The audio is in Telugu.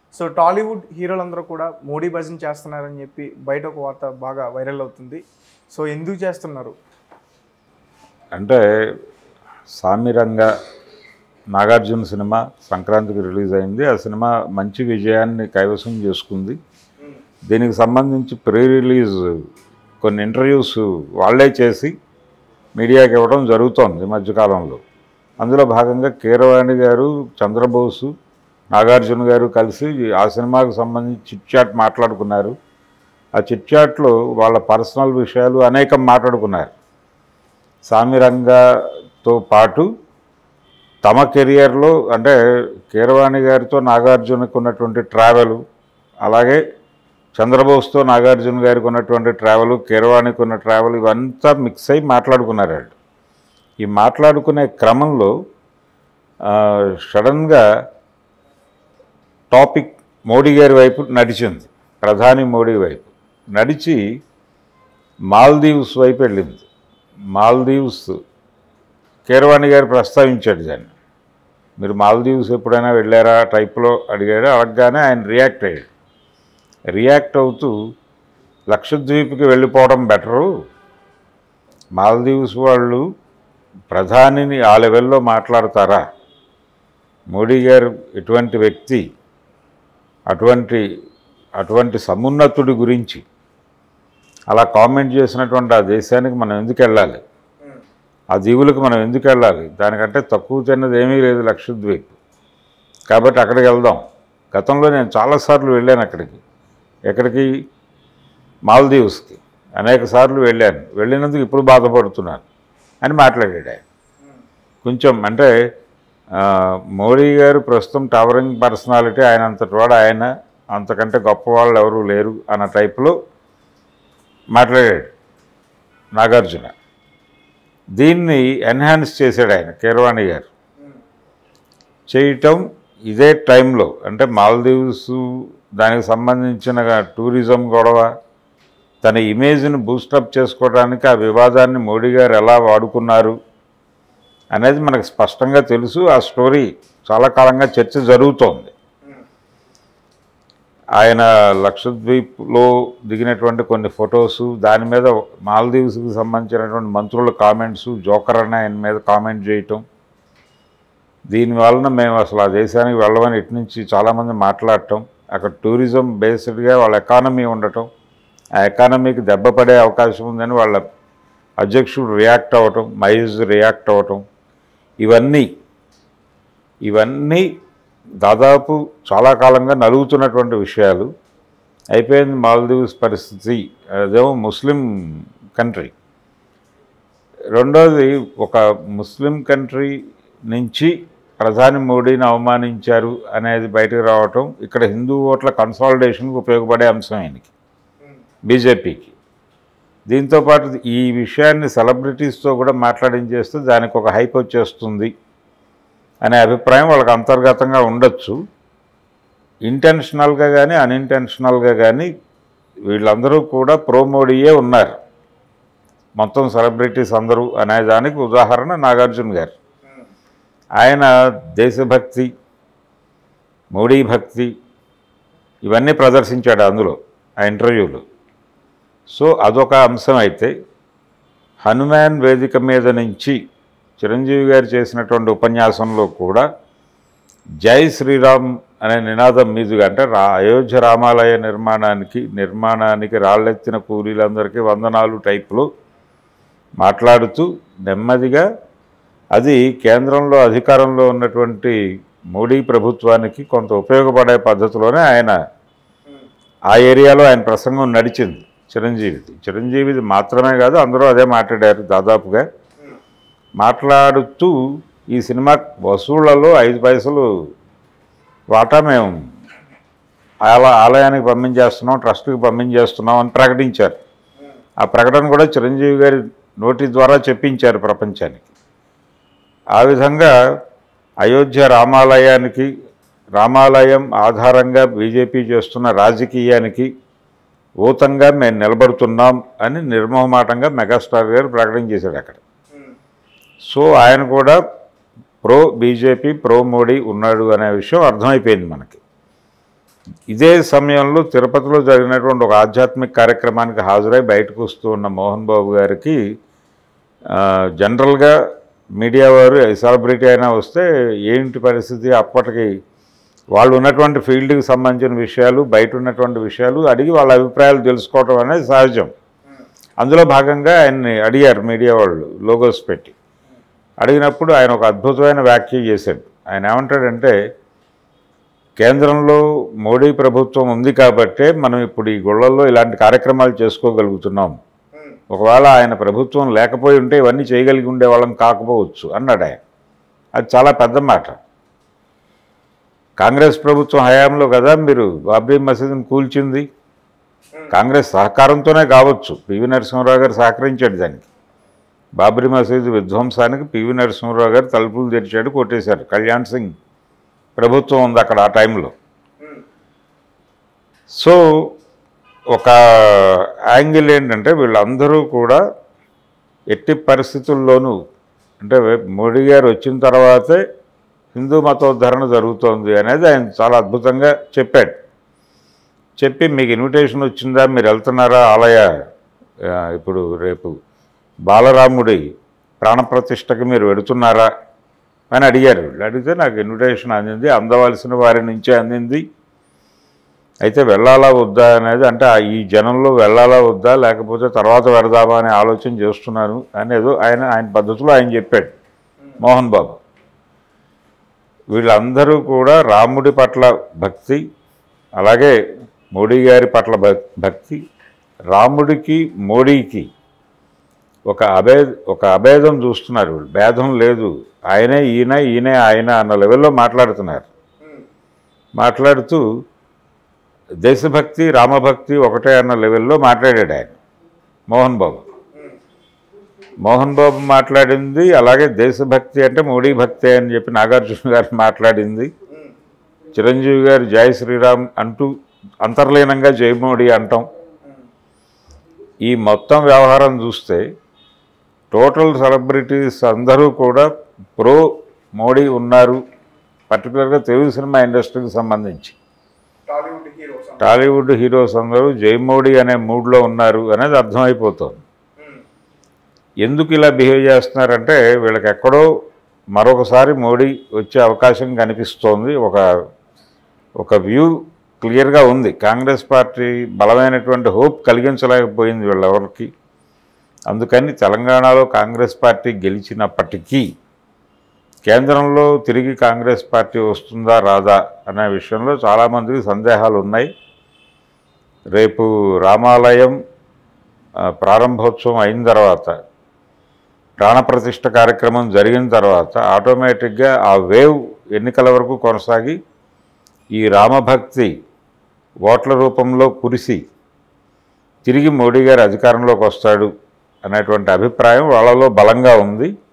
సో టాలీవుడ్ హీరోలందరూ కూడా మోడీ భజన చేస్తున్నారని చెప్పి బయట ఒక వార్త బాగా వైరల్ అవుతుంది సో ఎందుకు చేస్తున్నారు అంటే సామిరంగ నాగార్జున సినిమా సంక్రాంతికి రిలీజ్ అయింది ఆ సినిమా మంచి విజయాన్ని కైవసం చేసుకుంది దీనికి సంబంధించి ప్రీ రిలీజ్ కొన్ని ఇంటర్వ్యూస్ వాళ్ళే చేసి మీడియాకి ఇవ్వడం జరుగుతోంది ఈ మధ్యకాలంలో అందులో భాగంగా కీరవాణి గారు చంద్రబోసు నాగార్జున గారు కలిసి ఆ సినిమాకు సంబంధించి చిట్ చాట్ మాట్లాడుకున్నారు ఆ చిట్ చాట్లో వాళ్ళ పర్సనల్ విషయాలు అనేకం మాట్లాడుకున్నారు సామిరంగతో పాటు తమ కెరియర్లో అంటే కీరవాణి గారితో నాగార్జునకు ఉన్నటువంటి ట్రావెల్ అలాగే చంద్రబోస్తో నాగార్జున గారికి ఉన్నటువంటి ట్రావెల్ కీరవాణికి ఉన్న ట్రావెల్ ఇవంతా మిక్స్ అయి మాట్లాడుకున్నారు వాళ్ళు ఈ మాట్లాడుకునే క్రమంలో ఆ, సడన్గా టాపిక్ మోడీ గారి వైపు నడిచింది ప్రధాని మోడీ వైపు నడిచి మాల్దీవ్స్ వైపు వెళ్ళింది మాల్దీవ్స్ కీరవాణి గారు ప్రస్తావించాడు దాన్ని మీరు మాల్దీవ్స్ ఎప్పుడైనా వెళ్ళారా టైప్లో అడిగాడు అడగగానే ఆయన రియాక్ట్ అయ్యాడు రియాక్ట్ అవుతూ లక్షద్వీప్కి వెళ్ళిపోవడం బెటరు మాల్దీవ్స్ వాళ్ళు ప్రధానిని ఆ లెవెల్లో మాట్లాడతారా మోడీ గారు ఎటువంటి వ్యక్తి అటువంటి అటువంటి సమున్నతుడి గురించి అలా కామెంట్ చేసినటువంటి ఆ దేశానికి మనం ఎందుకు వెళ్ళాలి ఆ దీవులకు మనం ఎందుకు వెళ్ళాలి దానికంటే తక్కువ తిన్నది ఏమీ లేదు లక్షద్వీప్ కాబట్టి అక్కడికి వెళ్దాం గతంలో నేను చాలాసార్లు వెళ్ళాను అక్కడికి ఎక్కడికి మాల్దీవ్స్కి అనేక సార్లు వెళ్ళాను వెళ్ళినందుకు ఇప్పుడు బాధపడుతున్నాను అని మాట్లాడాడు ఆయన కొంచెం అంటే ఆ, మోడీ గారు ప్రస్తుతం టవరింగ్ పర్సనాలిటీ ఆయన అంతటి వాడు ఆయన అంతకంటే గొప్ప వాళ్ళు ఎవరు లేరు అన్న టైప్లో మాట్లాడాడు నాగార్జున దీన్ని ఎన్హాన్స్ చేశాడు ఆయన కీరవాణి గారు చేయటం ఇదే టైంలో అంటే మాల్దీవ్స్ దానికి సంబంధించిన టూరిజం గొడవ తన ఇమేజ్ని బూస్టప్ చేసుకోవడానికి ఆ వివాదాన్ని మోడీ గారు ఎలా వాడుకున్నారు అనేది మనకు స్పష్టంగా తెలుసు ఆ స్టోరీ చాలా కాలంగా చర్చ జరుగుతోంది ఆయన లక్షద్వీప్లో దిగినటువంటి కొన్ని ఫొటోస్ దాని మీద మాల్దీవ్స్కి సంబంధించినటువంటి మంత్రుల కామెంట్స్ జోకర్ అని ఆయన మీద కామెంట్ చేయటం దీని వలన మేము అసలు ఆ దేశానికి వెళ్ళమని ఇటు నుంచి చాలామంది మాట్లాడటం అక్కడ టూరిజం బేస్డ్గా వాళ్ళ ఎకానమీ ఉండటం ఆ ఎకానమీకి దెబ్బ పడే అవకాశం ఉందని వాళ్ళ అధ్యక్షుడు రియాక్ట్ అవ్వటం మైజ్ రియాక్ట్ అవ్వటం ఇవన్నీ ఇవన్నీ దాదాపు చాలా కాలంగా నలుగుతున్నటువంటి విషయాలు అయిపోయింది మాల్దీవ్స్ పరిస్థితి అదేమో ముస్లిం కంట్రీ రెండోది ఒక ముస్లిం కంట్రీ నుంచి ప్రధాని మోడీని అవమానించారు అనేది బయటకు రావటం ఇక్కడ హిందూ ఓట్ల కన్సాలిడేషన్కి ఉపయోగపడే అంశం ఆయనకి బీజేపీకి దీంతోపాటు ఈ విషయాన్ని సెలబ్రిటీస్తో కూడా మాట్లాడించేస్తే దానికి ఒక హైప్ వచ్చేస్తుంది అనే అభిప్రాయం వాళ్ళకి అంతర్గతంగా ఉండొచ్చు ఇంటెన్షనల్గా కానీ అన్ఇంటెన్షనల్గా కానీ వీళ్ళందరూ కూడా ప్రో మోడీయే ఉన్నారు మొత్తం సెలబ్రిటీస్ అందరూ అనే దానికి ఉదాహరణ నాగార్జున గారు ఆయన దేశభక్తి మోడీ భక్తి ఇవన్నీ ప్రదర్శించాడు అందులో ఆ ఇంటర్వ్యూలో సో అదొక అంశం అయితే హనుమాన్ వేదిక మీద నుంచి చిరంజీవి గారు చేసినటువంటి ఉపన్యాసంలో కూడా జై శ్రీరామ్ అనే నినాదం మీదుగా అంటే రా అయోధ్య రామాలయ నిర్మాణానికి నిర్మాణానికి రాళ్ళెత్తిన కూలీలందరికీ వందనాలు టైప్లో మాట్లాడుతూ నెమ్మదిగా అది కేంద్రంలో అధికారంలో ఉన్నటువంటి మోడీ ప్రభుత్వానికి కొంత ఉపయోగపడే పద్ధతిలోనే ఆయన ఆ ఏరియాలో ఆయన ప్రసంగం నడిచింది చిరంజీవిది చిరంజీవిది మాత్రమే కాదు అందరూ అదే మాట్లాడారు దాదాపుగా మాట్లాడుతూ ఈ సినిమా వసూళ్లలో ఐదు పైసలు వాటా మేము ఆల ఆలయానికి పంపించేస్తున్నాం ట్రస్ట్కి పంపించేస్తున్నాం అని ప్రకటించారు ఆ ప్రకటన కూడా చిరంజీవి గారి నోటి ద్వారా చెప్పించారు ప్రపంచానికి ఆ విధంగా అయోధ్య రామాలయానికి రామాలయం ఆధారంగా బీజేపీ చేస్తున్న రాజకీయానికి ఊతంగా మేము నిలబడుతున్నాం అని నిర్మోహమాటంగా మెగాస్టార్ గారు ప్రకటన చేశాడు అక్కడ సో ఆయన కూడా ప్రో బీజేపీ ప్రో మోడీ ఉన్నాడు అనే విషయం అర్థమైపోయింది మనకి ఇదే సమయంలో తిరుపతిలో జరిగినటువంటి ఒక ఆధ్యాత్మిక కార్యక్రమానికి హాజరై బయటకు వస్తూ ఉన్న మోహన్ బాబు గారికి ఆ, జనరల్గా మీడియా వారు సెలబ్రిటీ అయినా వస్తే ఏంటి పరిస్థితి అప్పటికి వాళ్ళు ఉన్నటువంటి ఫీల్డ్కి సంబంధించిన విషయాలు బయట ఉన్నటువంటి విషయాలు అడిగి వాళ్ళ అభిప్రాయాలు తెలుసుకోవడం అనేది సహజం అందులో భాగంగా ఆయన్ని అడిగారు మీడియా వాళ్ళు లోగోస్ పెట్టి అడిగినప్పుడు ఆయన ఒక అద్భుతమైన వ్యాఖ్య చేశాడు ఆయన ఏమంటాడంటే కేంద్రంలో మోడీ ప్రభుత్వం ఉంది కాబట్టే మనం ఇప్పుడు ఈ గుళ్ళల్లో ఇలాంటి కార్యక్రమాలు చేసుకోగలుగుతున్నాం ఒకవేళ ఆయన ప్రభుత్వం లేకపోయి ఉంటే ఇవన్నీ చేయగలిగి ఉండేవాళ్ళం కాకపోవచ్చు అన్నాడు ఆయన అది చాలా పెద్ద మాట కాంగ్రెస్ ప్రభుత్వం హయాంలో కదా మీరు బాబ్రీ మసీదుని కూల్చింది కాంగ్రెస్ సహకారంతోనే కావచ్చు పివి నరసింహరావు గారు సహకరించాడు దానికి బాబ్రీ మసీదు విధ్వంసానికి పివి నరసింహరావు గారు తలుపులు తెరిచాడు కొట్టేశారు కళ్యాణ్ సింగ్ ప్రభుత్వం ఉంది అక్కడ ఆ టైంలో సో ఒక యాంగిల్ ఏంటంటే వీళ్ళందరూ కూడా ఎట్టి పరిస్థితుల్లోనూ అంటే మోడీ గారు వచ్చిన తర్వాతే హిందూ మతోద్ధరణ జరుగుతోంది అనేది ఆయన చాలా అద్భుతంగా చెప్పాడు చెప్పి మీకు ఇన్విటేషన్ వచ్చిందా మీరు వెళ్తున్నారా ఆలయ ఆ, ఇప్పుడు రేపు బాలరాముడి ప్రాణప్రతిష్టకి మీరు వెడుతున్నారా అని అడిగారు వీళ్ళు అడిగితే నాకు ఇన్విటేషన్ అందింది అందవలసిన వారి నుంచే అందింది అయితే వెళ్ళాలా వద్దా అనేది అంటే ఆ ఈ జనంలో వెళ్ళాలా వద్దా లేకపోతే తర్వాత వెడదామా అనే ఆలోచన చేస్తున్నాను అనేది ఆయన ఆయన పద్ధతిలో ఆయన చెప్పాడు మోహన్ బాబు వీళ్ళందరూ కూడా రాముడి పట్ల భక్తి అలాగే మోడీ గారి పట్ల భక్- భక్తి రాముడికి మోడీకి ఒక అభే ఒక అభేదం చూస్తున్నారు వీళ్ళు భేదం లేదు ఆయనే ఈయన ఈయనే ఆయన అన్న లెవెల్లో మాట్లాడుతున్నారు మాట్లాడుతూ దేశభక్తి రామభక్తి ఒకటే అన్న లెవెల్లో మాట్లాడాడు ఆయన మోహన్ బాబు మోహన్ బాబు మాట్లాడింది అలాగే దేశభక్తి అంటే మోడీ భక్తి అని చెప్పి నాగార్జున గారు మాట్లాడింది చిరంజీవి గారు జై శ్రీరామ్ అంటూ అంతర్లీనంగా జై మోడీ అంటాం ఈ మొత్తం వ్యవహారం చూస్తే టోటల్ సెలబ్రిటీస్ అందరూ కూడా ప్రో మోడీ ఉన్నారు పర్టికులర్గా తెలుగు సినిమా ఇండస్ట్రీకి సంబంధించి టాలీవుడ్ హీరోస్ టాలీవుడ్ హీరోస్ అందరూ జై మోడీ అనే మూడ్లో ఉన్నారు అనేది అర్థమైపోతుంది ఎందుకు ఇలా బిహేవ్ చేస్తున్నారంటే వీళ్ళకి ఎక్కడో మరొకసారి మోడీ వచ్చే అవకాశం కనిపిస్తోంది ఒక ఒక వ్యూ క్లియర్గా ఉంది కాంగ్రెస్ పార్టీ బలమైనటువంటి హోప్ కలిగించలేకపోయింది వీళ్ళెవరికి అందుకని తెలంగాణలో కాంగ్రెస్ పార్టీ గెలిచినప్పటికీ కేంద్రంలో తిరిగి కాంగ్రెస్ పార్టీ వస్తుందా రాదా అనే విషయంలో చాలామందికి సందేహాలు ఉన్నాయి రేపు రామాలయం ఆ, ప్రారంభోత్సవం అయిన తర్వాత ప్రాణప్రతిష్ఠ కార్యక్రమం జరిగిన తర్వాత ఆటోమేటిక్గా ఆ వేవ్ ఎన్నికల వరకు కొనసాగి ఈ రామభక్తి ఓట్ల రూపంలో కురిసి తిరిగి మోడీ గారు అధికారంలోకి వస్తాడు అనేటువంటి అభిప్రాయం వాళ్ళలో బలంగా ఉంది